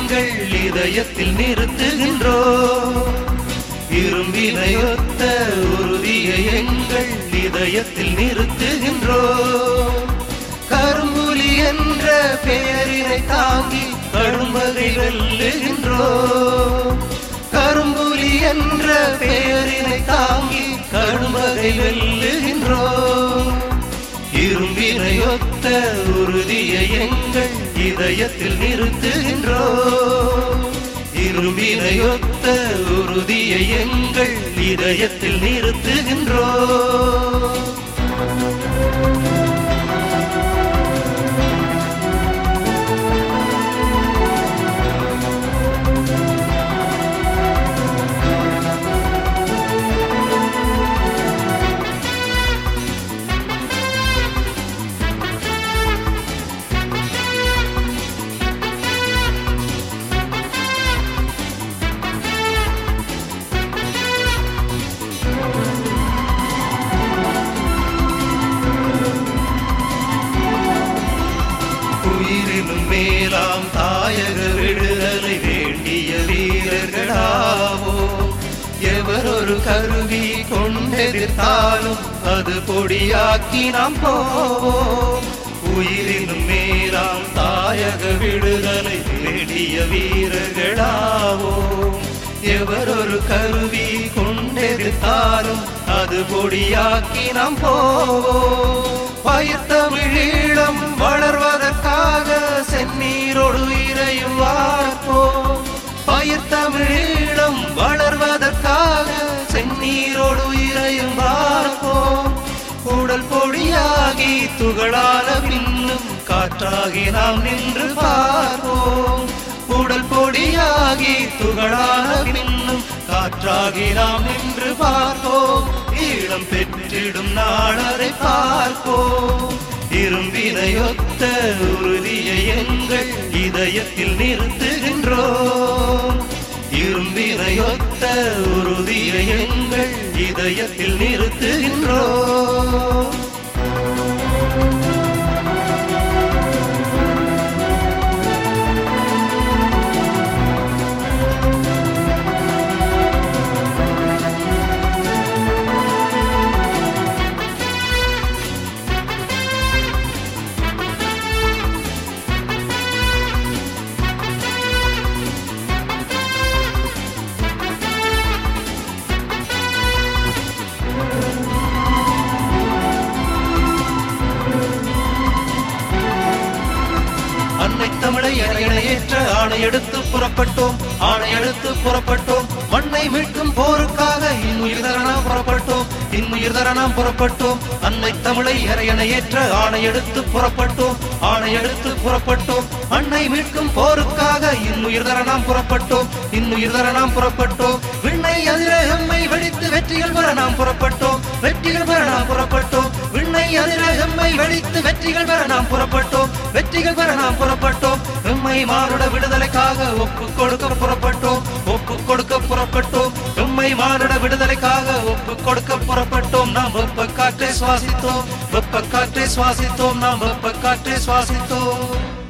எங்கள் இதயத்தில் நிறுத்துகின்றோ இரும்பினையொத்த உறுதியை எங்கள் இதயத்தில் நிறுத்துகின்றோ கரும்புலி என்ற பெயரினை தாங்கி கடும்பகை வெல்லுகின்றோ கரும்புலி என்ற பெயரினை தாங்கி கடும்பகை வெல்லுகின்றோ இரும்பினையொத்த உறுதியை எங்கள் இதயத்தில் நிறுத்துகின்றோ இரும்பினையொத்த உறுதியை எங்கள் இதயத்தில் நிறுத்துகின்றோ உயிரினும் மேலாம் தாயக விடுதலை வேண்டிய வீரர்களாவோ எவரொரு கருவி கொண்டெதிர்த்தாலும் அது பொடியாக்கி நாம் போவோம் உயிரினும் மேலாம் தாயக விடுதலை வேண்டிய வீரர்களாவோ எவரொரு கருவி கொண்டெடுத்தாலும் அது பொடியாக்கி நாம் போவோம் பயிர் தமிழீழம் வளர்வதற்காக செந்நீரோடு உயிரையும் வார்ப்போம் பயிர் தமிழீழம் வளர்வதற்காக செந்நீரோடு உயிரையும் வார்ப்போம் உடல் பொடியாகி துகளான பின்னும் காற்றாகி நாம் நின்று பார்ப்போம் உடல் பொடியாகி துகளான பின்னும் காற்றாகி நாம் நின்று பார்ப்போம் ஈழம் பெற்றிடும் நாளரை பார்ப்போம் இரும்பினையொத்த உறுதியை எங்கள் இதயத்தில் நிறுத்துகின்றோம் இரும்பினையொத்த உறுதியை எங்கள் இதயத்தில் நிறுத்துகின்றோம் அன்னை தமிழை அணையேற்ற ஆணையெடுத்து புறப்பட்டோம் ஆணையெடுத்து புறப்பட்டோம் மண்ணை மீட்கும் போருக்காக இன்னுயிர் தர நாம் புறப்பட்டோம் இன்னுயிர் தர நாம் புறப்பட்டோம் அன்னை தமிழை அறையணையேற்ற ஆணையெடுத்து புறப்பட்டோம் ஆணையெடுத்து புறப்பட்டோம் மண்ணை மீட்கும் போருக்காக இன்னுயிர் தர நாம் புறப்பட்டோம் இன்னுயிர் தர நாம் புறப்பட்டோம் விண்ணை அதிர எம்மை வெடித்து வெற்றிகள் பெற நாம் புறப்பட்டோம் வெற்றிகள் பெற நாம் புறப்பட்டோம் விண்ணை அதிர எம்மை வெடித்து வெற்றிகள் பெற நாம் புறப்பட்டோம் வெற்றிகள் பெற நாம் புறப்பட்டோம் எம்மை மானுட விடுதலைக்காக ஒப்பு கொடுக்க புறப்பட்டோம் ஒப்பு கொடுக்க புறப்பட்டோம் எம்மை மானுட விடுதலைக்காக ஒப்பு கொடுக்க புறப்பட்டோம் நாம் வெப்ப காற்றை சுவாசித்தோம் வெப்ப காற்றை சுவாசித்தோம் நாம் வெப்ப காற்றை சுவாசித்தோம்